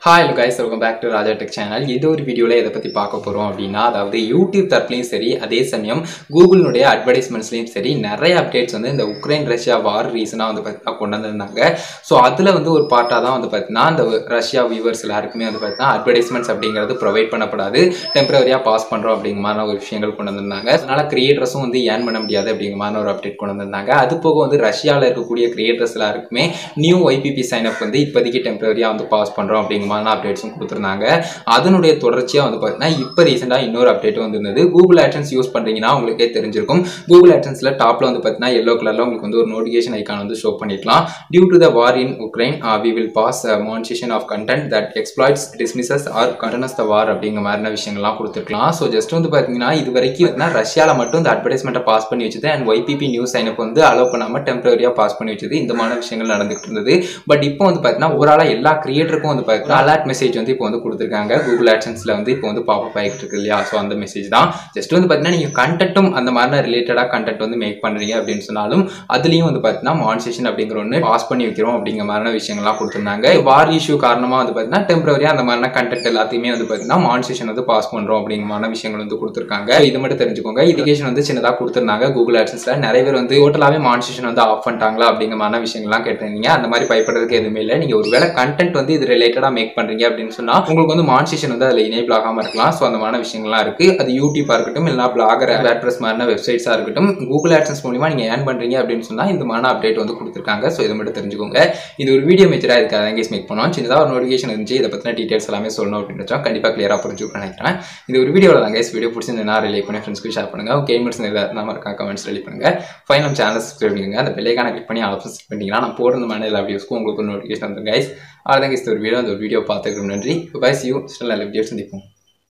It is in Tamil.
hi guys welcome back to Raja tech channel இது ஒரு வீடியோவில் எதை பற்றி பார்க்க போகிறோம் அப்படின்னா அதாவது யூடியூப் தரப்புலையும் சரி அதே சமயம் கூகுளினுடைய அட்வர்டைஸ்மெண்ட்ஸ்லையும் சரி நிறைய அப்டேட்ஸ் வந்து இந்த உக்ரைன் ரஷ்யா வார் ரீசனாக வந்து பார்த்தீங்கன்னா கொண்டு வந்திருந்தாங்க ஸோ அதில் வந்து ஒரு பார்ட்டாக தான் வந்து பார்த்தீங்கன்னா அந்த ரஷ்யா வியூவர்ஸ் எல்லாருக்குமே வந்து பார்த்தீங்கன்னா அட்வர்டைஸ்மெண்ட்ஸ் அப்படிங்கிறது ப்ரொவைட் பண்ணப்படாது டெம்பரரியாக பாஸ் பண்ணுறோம் அப்படிங்கிற மாதிரி ஒரு விஷயங்கள் கொண்டு வந்திருந்தாங்க அதனால் கிரியேட்டர்ஸும் வந்து ஏர்ன் பண்ண முடியாது அப்படிங்கிற மாதிரி ஒரு அப்டேட் கொண்டு வந்திருந்தாங்க அது போக வந்து ரஷ்யாவில் இருக்கக்கூடிய கிரியேட்டர்ஸ் எல்லாருக்குமே நியூ ஒய்பிபி சைன் அப் வந்து இப்போதைக்கு டெம்பரரியாக வந்து பாஸ் பண்ணுறோம் அப்படிங்கிற மாதிரி அப்டேட்ஸும் கொடுத்துருந்தாங்க அதனுடைய தொடர்ச்சியாக வந்து பார்த்தீங்கன்னா இப்போ ரீசெண்டாக இன்னொரு அப்டேட் வந்திருந்தது கூகுள் ஆட்சன்ஸ் யூஸ் பண்ணுறீங்கன்னா உங்களுக்கே தெரிஞ்சிருக்கும் கூகுள் ஆட்சன்ஸில் டாப்பில் வந்து பார்த்தீங்கன்னா எல்லோ கலரில் உங்களுக்கு வந்து ஒரு நோட்டிஃபிகேஷன் ஐக்கான் வந்து ஷோ பண்ணிக்கலாம் due to the war in Ukraine we will pause monetization of content that exploits dismisses or condones the war அப்படிங்கிற மாதிரியான விஷயங்கள்லாம் கொடுத்துருக்கலாம் ஸோ ஜஸ்ட் வந்து பார்த்தீங்கன்னா இது வரைக்கும் பார்த்தீங்கன்னா ரஷ்யாவில் மட்டும் இந்த அட்வர்டைஸ்மெண்ட்டை பாஸ் பண்ணி வச்சது அண்ட் ஒய்பிபி நியூஸ் சைனப் வந்து அலோவ் பண்ணாமல் டெம்பரரியாக பாஸ் பண்ணி வச்சது இந்த மாதிரி விஷயங்கள் நடந்துகிட்டு இருந்தது பட் இப்போ வந்து பார்த்தீங்கன்னா ஓவராலாக எல்லா கிரியேட்டருக்கும் வந்து பார்த்தீங்கன்னா அலர்ட் மெசேஜ் வந்து இப்போ வந்து கொடுத்துருக்காங்க கூகுள் ஆட்சன்ஸில் வந்து இப்போ வந்து பாப்பப் ஆகிட்டு இருக்கு இல்லையா ஸோ அந்த மெசேஜ் தான் ஜஸ்ட் வந்து பார்த்தீங்கன்னா நீங்கள் கண்டென்ட்டும் அந்த மாதிரி ரிலேட்டடாக கண்டென்ட் வந்து மேக் பண்ணுறீங்க அப்படின்னு சொன்னாலும் அதுலேயும் வந்து பார்த்தீங்கன்னா மான்சேஷன் அப்படிங்கிற ஒன்று பாஸ் பண்ணி வைக்கிறோம் அப்படிங்கிற மாதிரியான விஷயங்கள்லாம் கொடுத்துருந்தாங்க வார் இஷ்யூ காரணமாக வந்து பார்த்தீங்கன்னா டெம்பரரியாக அந்த மாதிரியான கண்டென்ட் எல்லாத்தையுமே வந்து பார்த்தீங்கன்னா மான்சேஷன் வந்து பாஸ் பண்ணுறோம் அப்படிங்கிற மாதிரி விஷயங்கள் வந்து கொடுத்துருக்காங்க இது மட்டும் தெரிஞ்சுக்கோங்க இதுகேஷன் வந்து சின்னதாக கொடுத்துருந்தாங்க கூகுள் ஆட்சன்ஸில் நிறைய பேர் வந்து டோட்டலாகவே மான்சேஷன் வந்து ஆஃப் பண்ணிட்டாங்களா அப்படிங்கிற மாதிரி விஷயங்கள்லாம் கேட்டிருந்தீங்க அந்த மாதிரி பயப்படுறதுக்கு எதுவுமே இல்லை நீங்கள் ஒருவேளை கண்டென்ட் வந்து இது ரிலேட்டடாக மேக் பண்ணுறீங்க அப்படின்னு சொன்னால் உங்களுக்கு வந்து மான்சேஷன் வந்து அதில் இனேபிள் ஆகாமல் இருக்கலாம் ஸோ அந்த மாதிரி விஷயங்கள்லாம் இருக்குது அது யூடியூப்பாக இருக்கட்டும் இல்லை பிளாகர் வேட்ரஸ் மாதிரியான வெப்சைட்ஸாக இருக்கட்டும் கூகுள் ஆட்சன்ஸ் மூலிமா நீங்கள் ஏர்ன் பண்ணுறீங்க அப்படின்னு சொன்னால் இந்த மாதிரி அப்டேட் வந்து கொடுத்துருக்காங்க ஸோ இதை மட்டும் தெரிஞ்சுக்கோங்க இது ஒரு வீடியோ மேஜராக இதுக்காக தான் கேஸ் மேக் பண்ணோம் சின்னதாக ஒரு நோட்டிஃபிகேஷன் இருந்துச்சு இதை பற்றின டீட்டெயில்ஸ் எல்லாமே சொல்லணும் அப்படின்னு வச்சோம் கண்டிப்பாக கிளியராக புரிஞ்சுக்கணும் நினைக்கிறேன் இது ஒரு வீடியோவில் தான் கேஸ் வீடியோ பிடிச்சிருந்தா ரிலே பண்ணி ஃப்ரெண்ட்ஸ்க்கு ஷேர் பண்ணுங்கள் கேமர்ஸ் நம்ம இருக்கா கமெண்ட்ஸ் ரெடி பண்ணுங்கள் ஃபைனல் சேனல் சப்ஸ்கிரைப் பண்ணிக்கோங்க அந்த பெல்லைக்கான கிளிக் பண்ணி ஆப்ஷன் செட் பண்ணிங்கன்னா நான் போடுற மாதிரி எல்லா வீடியோஸ்க்கும் உங்களுக்கு நோட்டிஃபிகேஷன் வந்து கைஸ் அவ்வளோதான் கேஸ் ஒரு வீடியோ அந்த ஒரு வீடியோ பார்த்துக்கிறோம் நன்றி பை சி யூ ஸ்டில் நல்ல வீடியோ சந்திப்போம்